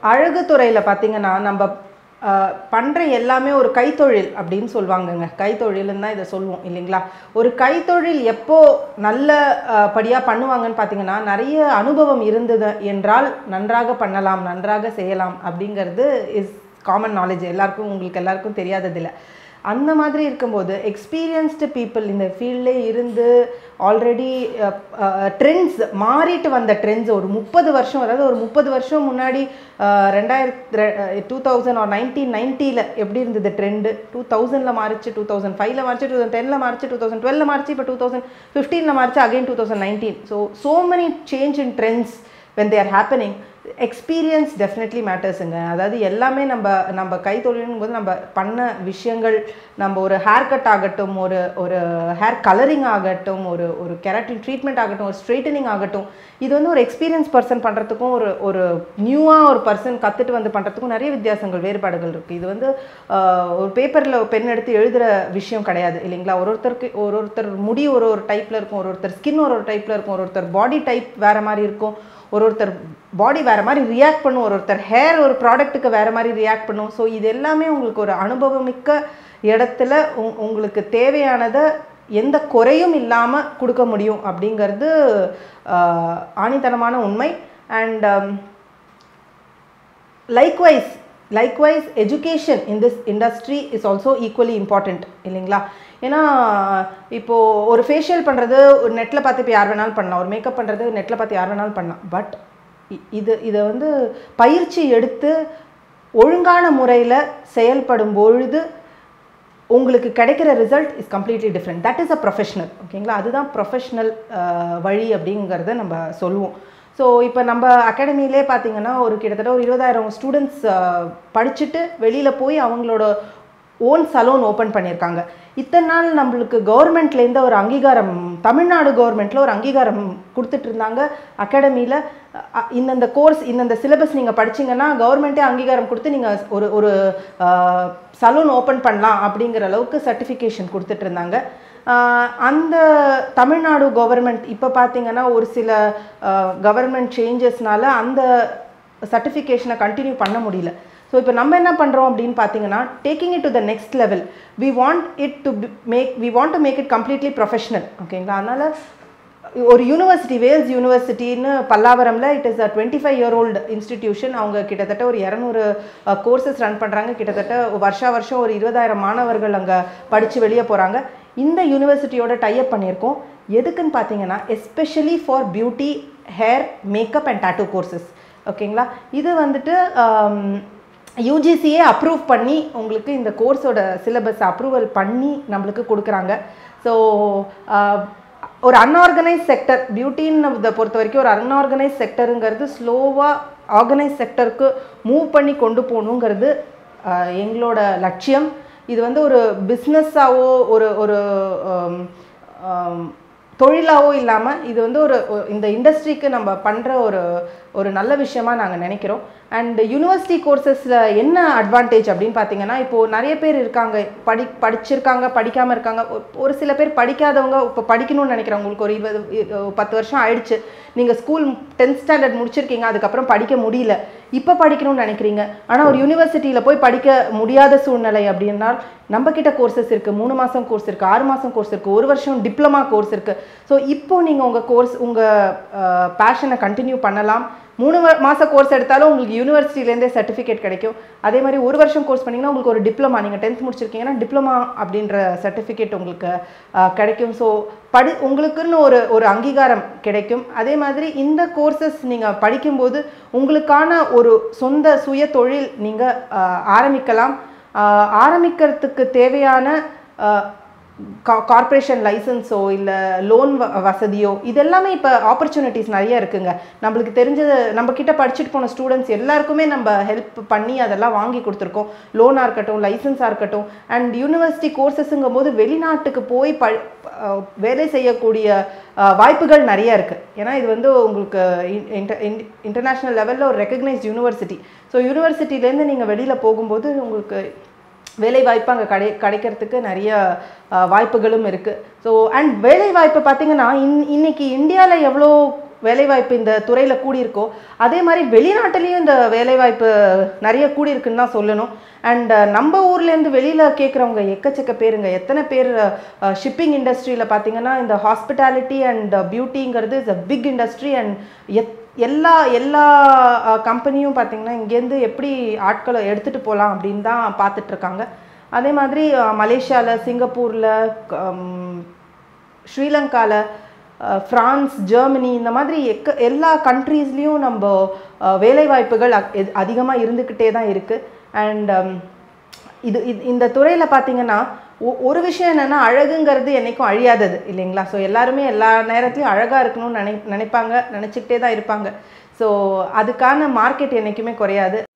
அழகு துறையில் பார்த்தீங்கன்னா நம்ம ஆஹ், பண்ற எல்லாமே ஒரு கைத்தொழில் அப்படின்னு சொல்லுவாங்கங்க கைத்தொழில்னு தான் இதை சொல்லுவோம் இல்லைங்களா ஒரு கைத்தொழில் எப்போ நல்ல ஆஹ், படியா பண்ணுவாங்கன்னு பார்த்தீங்கன்னா நிறைய அனுபவம் இருந்தது என்றால் நன்றாக பண்ணலாம் நன்றாக செய்யலாம் அப்படிங்கிறது இஸ் காமன் நாலேஜ் எல்லாருக்கும் உங்களுக்கு எல்லாருக்கும் தெரியாததில்லை அந்த மாதிரி இருக்கும்போது எக்ஸ்பீரியன்ஸ்டு பீப்புள் இந்த ஃபீல்ட்லே இருந்து ஆல்ரெடி ட்ரெண்ட்ஸ் மாறிட்டு வந்த ட்ரெண்ட்ஸ் ஒரு முப்பது வருஷம் அதாவது ஒரு முப்பது வருஷம் முன்னாடி ரெண்டாயிரத்தி டூ தௌசண்ட் ஒரு நைன்டீன் நைன்ட்டியில் எப்படி இருந்தது ட்ரெண்டு டூ தௌசண்டில் மாறிச்சு டூ தௌசண்ட் ஃபைவ்ல மாறிச்சு டூ தௌசண்ட் டெனில் மாறிச்சு டூ தௌசண்ட் டுவெல்ல மாறிச்சு இப்போ டூ தௌசண்ட் ஃபிஃப்டீனில் மாறிச்சு again two thousand nineteen so so many change in trends when they are happening experience definitely மேட்டர்ஸுங்க அதாவது எல்லாமே நம்ம நம்ம கைத்தொழிலும் போது நம்ம பண்ண விஷயங்கள் நம்ம ஒரு ஹேர் கட் ஆகட்டும் ஒரு ஒரு ஹேர் கலரிங் ஆகட்டும் ஒரு ஒரு கெராட்டின் ட்ரீட்மெண்ட் ஆகட்டும் ஒரு ஸ்ட்ரெயிட்டனிங் ஆகட்டும் இது வந்து ஒரு எக்ஸ்பீரியன்ஸ் பர்சன் பண்ணுறதுக்கும் ஒரு ஒரு நியூவாக ஒரு பர்சன் கற்றுட்டு வந்து பண்ணுறதுக்கும் நிறைய வித்தியாசங்கள் வேறுபாடுகள் இருக்குது இது வந்து ஆஹ், ஒரு பேப்பரில் பென் எடுத்து எழுதுகிற விஷயம் கிடையாது இல்லைங்களா ஒரு ஒருத்தருக்கு ஒரு ஒருத்தர் முடி ஒரு ஒரு டைப்பில் இருக்கும் ஒரு ஒருத்தர் ஸ்கின் ஒரு ஒரு டைப்பில் இருக்கும் ஒரு ஒருத்தர் பாடி டைப் வேறு மாதிரி இருக்கும் ஒரு ஒருத்தர் பாடி வேறு மாதிரி ரியாக்ட் பண்ணும் ஒரு ஒருத்தர் ஹேர் ஒரு ப்ராடக்ட்டுக்கு வேறு மாதிரி ரியாக்ட் பண்ணும் ஸோ இது எல்லாமே உங்களுக்கு ஒரு அனுபவமிக்க இடத்துல உங் உங்களுக்கு தேவையானதை எந்த குறையும் இல்லாமல் கொடுக்க முடியும் அப்படிங்கிறது ஆஹ், ஆணித்தனமான உண்மை and likewise likewise education in this industry is also equally important இல்லைங்களா ஏன்னா இப்போது ஒரு ஃபேஷியல் பண்ணுறது ஒரு நெட்டில் பார்த்து இப்போ யார் வேணாலும் பண்ணலாம் ஒரு மேக்கப் பண்ணுறது நெட்டில் பார்த்து யார் வேணாலும் பண்ணலாம் பட் இது இதை வந்து பயிற்சி எடுத்து ஒழுங்கான முறையில் செயல்படும் பொழுது உங்களுக்கு கிடைக்கிற result is completely different that is a professional ஓகேங்களா அதுதான் ப்ரொஃபஷ்னல் வழி அப்படிங்கிறத நம்ம சொல்லுவோம் ஸோ இப்போ நம்ம அகாடமியிலே பார்த்தீங்கன்னா ஒரு கிட்டத்தட்ட ஒரு இருபதாயிரம் ஸ்டூடெண்ட்ஸ் படிச்சுட்டு வெளியில் போய் அவங்களோட ஓன் சலூன் ஓப்பன் பண்ணியிருக்காங்க இத்தனை நாள் நம்மளுக்கு கவர்மெண்ட்லேருந்து ஒரு அங்கீகாரம் தமிழ்நாடு கவர்மெண்ட்டில் ஒரு அங்கீகாரம் கொடுத்துட்டு இருந்தாங்க அகாடமியில் இந்தந்த கோர்ஸ் இந்தந்த சிலபஸ் நீங்கள் படிச்சீங்கன்னா கவர்மெண்ட்டே அங்கீகாரம் கொடுத்து நீங்கள் ஒரு ஒரு சலூன் ஓப்பன் பண்ணலாம் அப்படிங்கிற அளவுக்கு சர்டிஃபிகேஷன் கொடுத்துட்டு இருந்தாங்க ஆஹ் அந்த தமிழ்நாடு கவர்மெண்ட் இப்போ பார்த்தீங்கன்னா ஒரு சில கவர்மெண்ட் சேஞ்சஸ்னால அந்த சர்டிஃபிகேஷனை கண்டினியூ பண்ண முடியல ஸோ இப்போ நம்ம என்ன பண்ணுறோம் அப்படின்னு பார்த்தீங்கன்னா taking it to the next level we want it to make we want to make it completely professional ஓகேங்களா அதனால் ஒரு யூனிவர்சிட்டி வேல்ஸ் யூனிவர்சிட்டின்னு பல்லாவரமில் it is a twenty five year old institution அவங்க கிட்டத்தட்ட ஒரு இரநூறு கோர்சஸ் ரன் பண்ணுறாங்க கிட்டத்தட்ட வருஷா வருஷம் ஒரு இருபதாயிரம் மாணவர்கள் அங்கே படித்து வெளியே போகிறாங்க இந்த யூனிவர்சிட்டியோட டைப் பண்ணியிருக்கோம் எதுக்குன்னு பார்த்தீங்கன்னா especially for beauty hair makeup and tattoo courses ஓகேங்களா இது வந்துட்டு யூஜிசியே அப்ரூவ் பண்ணி உங்களுக்கு இந்த கோர்ஸோட சிலபஸ் அப்ரூவல் பண்ணி நம்மளுக்கு கொடுக்குறாங்க ஸோ ஒரு அன்ஆர்கனைஸ் செக்டர் பியூட்டின்னு இதை பொறுத்த வரைக்கும் ஒரு அன்ஆர்கனைஸ் செக்டருங்கிறது ஸ்லோவாக ஆர்கனைஸ் செக்டருக்கு மூவ் பண்ணி கொண்டு போகணுங்கிறது ஆஹ், எங்களோட லட்சியம் இது வந்து ஒரு பிஸ்னஸாவோ ஒரு ஒரு ஆம், ஆம், தொழிலாவோ இல்லாமல் இது வந்து ஒரு ஒரு- இந்த இண்டஸ்ட்ரிக்கு நம்ம பண்ணுற ஒரு ஒரு நல்ல விஷயமா நாங்கள் நினைக்கிறோம் அண்ட் யூனிவர்சிட்டி கோர்சஸில் என்ன அட்வான்டேஜ் அப்படின்னு பார்த்தீங்கன்னா இப்போது நிறைய பேர் இருக்காங்க படி படிச்சிருக்காங்க படிக்காமல் இருக்காங்க ஒரு- ஒரு சில பேர் படிக்காதவங்க இப்போ படிக்கணும்னு நினைக்கிறவங்க உங்களுக்கு ஒரு இருபது இ- பத்து வருஷம் ஆயிடுச்சு நீங்கள் ஸ்கூல் டென்த் ஸ்டாண்டர்ட் முடிச்சிருக்கீங்க அதுக்கப்புறம் படிக்க முடியல இப்போ படிக்கணும்னு நினைக்கிறீங்க ஆனால் ஒரு யூனிவர்சிட்டியில் போய் படிக்க முடியாத சூழ்நிலை அப்படின்னால் நம்ம கிட்ட கோர்சஸ் இருக்குது மூணு மாதம் கோர்ஸ் இருக்குது ஆறு மாதம் கோர்ஸ் இருக்குது ஒரு வருஷம் டிப்ளமா கோர்ஸ் இருக்குது ஸோ இப்போ நீங்கள் உங்கள் கோர்ஸ் உங்கள் பேஷனை கண்டினியூ பண்ணலாம் மூணு வ- மாச கோர்ஸ் எடுத்தாலும் உங்களுக்கு யூனிவர்சிட்டிலேருந்தே சர்டிஃபிகேட் கிடைக்கும் அதே மாதிரி ஒரு வருஷம் கோர்ஸ் பண்ணிங்கன்னா உங்களுக்கு ஒரு டிப்ளமா நீங்கள் டென்த் முடிச்சிருக்கீங்கன்னா டிப்ளமா அப்படின்ற சர்டிஃபிகேட் உங்களுக்கு அஹ், கிடைக்கும் ஸோ படி உங்களுக்குன்னு ஒரு ஒரு அங்கீகாரம் கிடைக்கும் அதே மாதிரி இந்த கோர்சஸ் நீங்கள் படிக்கும்போது உங்களுக்கான ஒரு சொந்த சுய தொழில் நீங்கள் ஆரம்பிக்கலாம் அஹ், ஆரம்பிக்கிறதுக்கு தேவையான அஹ், கார்ப்பரேஷன் லைசன்ஸோ இல்லை லோன் வசதியோ இதெல்லாமே இப்போ ஆப்பர்ச்சுனிட்டிஸ் நிறைய இருக்குங்க நம்மளுக்கு தெரிஞ்சது நம்ம கிட்ட படிச்சுட்டு போன ஸ்டூடெண்ட்ஸ் எல்லாருக்குமே நம்ம ஹெல்ப் பண்ணி அதெல்லாம் வாங்கி கொடுத்துருக்கோம் லோனாக இருக்கட்டும் லைசன்ஸாக இருக்கட்டும் அண்ட் யூனிவர்சிட்டி கோர்சஸுங்கும் போது வெளிநாட்டுக்கு போய் ப அஹ் வேலை செய்யக்கூடிய அஹ், வாய்ப்புகள் நிறைய இருக்குது ஏன்னா இது வந்து உங்களுக்கு இன்டர்நேஷ்னல் லெவலில் ஒரு ரெக்கக்னைஸ்ட் யூனிவர்சிட்டி ஸோ யூனிவர்சிட்டிலேருந்து நீங்கள் வெளியில் போகும்போது உங்களுக்கு வேலை வாய்ப்பு அங்கே கடை கிடைக்கிறதுக்கு நிறைய அஹ், வாய்ப்புகளும் இருக்குது ஸோ அண்ட் வேலை வாய்ப்பு பார்த்தீங்கன்னா இன் இன்னைக்கு இந்தியாவில் எவ்வளோ வேலைவாய்ப்பு இந்த துறையில் கூடியிருக்கோ அதே மாதிரி வெளிநாட்டுலேயும் இந்த வேலைவாய்ப்பு நிறைய கூடியிருக்குன்னு தான் சொல்லணும் அண்ட் நம்ம ஊர்லேருந்து வெளியில் கேட்குறவங்க எக்கச்சக்க பேருங்க எத்தனை பேர் ஷிப்பிங் இண்டஸ்ட்ரியில் பார்த்தீங்கன்னா இந்த ஹாஸ்பிட்டாலிட்டி அண்ட் பியூட்டிங்கிறது is a big industry and எத் எல்லா எல்லா கம்பெனியும் பார்த்தீங்கன்னா இங்கேருந்து எப்படி ஆட்களை எடுத்துகிட்டு போகலாம் அப்படின்னு தான் பார்த்துட்ருக்காங்க அதே மாதிரி மலேசியாவில் சிங்கப்பூரில் ஸ்ரீலங்காவில் ஃப்ரான்ஸ் ஜெர்மனி இந்த மாதிரி எக்க எல்லா கண்ட்ரீஸ்லேயும் நம்ம அஹ், வேலைவாய்ப்புகள் அதிகமாக இருந்துக்கிட்டே தான் இருக்குது அண்ட் இது இது இந்த துறையில் பார்த்தீங்கன்னா ஒ- ஒரு விஷயம் என்னென்னா அழகுங்கிறது என்றைக்கும் அழியாதது இல்லைங்களா ஸோ எல்லாருமே எல்லா நேரத்துலையும் அழகாக இருக்கணும்னு நினை நினைப்பாங்க நினச்சிக்கிட்டே தான் இருப்பாங்க ஸோ அதுக்கான மார்க்கெட் என்றைக்குமே குறையாது